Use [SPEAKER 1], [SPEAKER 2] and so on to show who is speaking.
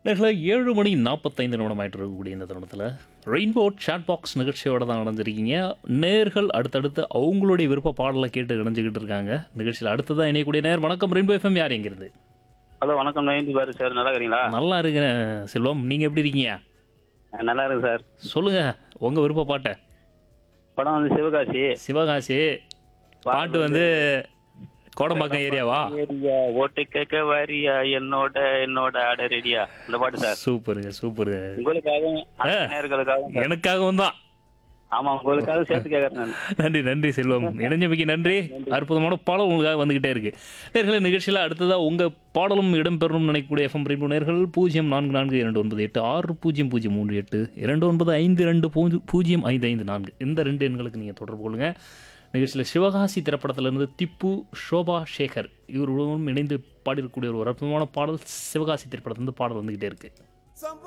[SPEAKER 1] நேர்களை ஏழு மணி நாற்பத்தைந்து நிமிடம் ஆயிட்டு இருக்கக்கூடிய இந்த தருணத்தில் ரெயின்போ சாட் பாக்ஸ் நிகழ்ச்சியோட தான் நடந்திருக்கீங்க நேர்கள் அடுத்தடுத்து அவங்களுடைய விருப்ப பாடலை கேட்டு இணைஞ்சுக்கிட்டு இருக்காங்க நிகழ்ச்சியில் அடுத்ததான் இணையக்கூடிய நேர் வணக்கம் ரெயின்போ எஃப்எம் யார் எங்கிருந்து
[SPEAKER 2] ஹலோ வணக்கம் நயன்தி பாரு சார் நல்லா இருக்கிறீங்களா
[SPEAKER 1] நல்லா இருக்கிறேன் செல்வம் நீங்கள் எப்படி இருக்கீங்க
[SPEAKER 2] அஹ் நல்லா இருக்கு சார்
[SPEAKER 1] சொல்லுங்க உங்க விருப்ப பாட்டை
[SPEAKER 2] படம் வந்து சிவகாசி
[SPEAKER 1] சிவகாசி பாட்டு வந்து கோடம்பாக்கம் ஏரியாவா
[SPEAKER 2] ஏரியா, ஓட்டு கேட்க வாரியா என்னோட என்னோட ஆட ரெடியா இந்த பாட்டு சார்
[SPEAKER 1] சூப்பருங்க சூப்பருங்க
[SPEAKER 2] உங்களுக்காகவும்
[SPEAKER 1] ஆ.
[SPEAKER 2] நேர்களுக்காகவும் சார்.
[SPEAKER 1] எனக்காகவும் தான்
[SPEAKER 2] ஆமா உங்களுக்காக சேர்த்து கேட்கறேன் நான்
[SPEAKER 1] நன்றி நன்றி செல்வம் இணைஞ்சமைக்கு நன்றி அற்புதமான பாடல் உங்களுக்காக வந்துகிட்டே இருக்கு நேர்களை நிகழ்ச்சியில் அடுத்ததா உங்க பாடலும் இடம்பெறணும்னு நினைக்கக்கூடிய எஃப்எம் ரெண்டு நேர்கள் பூஜ்ஜியம் நான்கு நான்கு இரண்டு ஒன்பது எட்டு ஆறு பூஜ்ஜியம் பூஜ்ஜியம் மூன்று எட்டு இரண்டு ஒன்பது ஐந்து ரெண்டு பூஜ்ஜி- பூஜ்ஜியம் ஐந்து ஐந்து நான்கு இந்த ரெண்டு எண்களுக்கு நீங்கள் தொடர்பு கொள்ளுங்க நிகழ்ச்சியில் சிவகாசி திரைப்படத்திலிருந்து திப்பு ஷோபா சேகர் இவர்களுடன் இணைந்து பாடியிருக்கக்கூடிய ஒரு அற்புதமான பாடல் சிவகாசி திரைப்படத்திலிருந்து பாடல் வந்துகிட்டே இருக்கு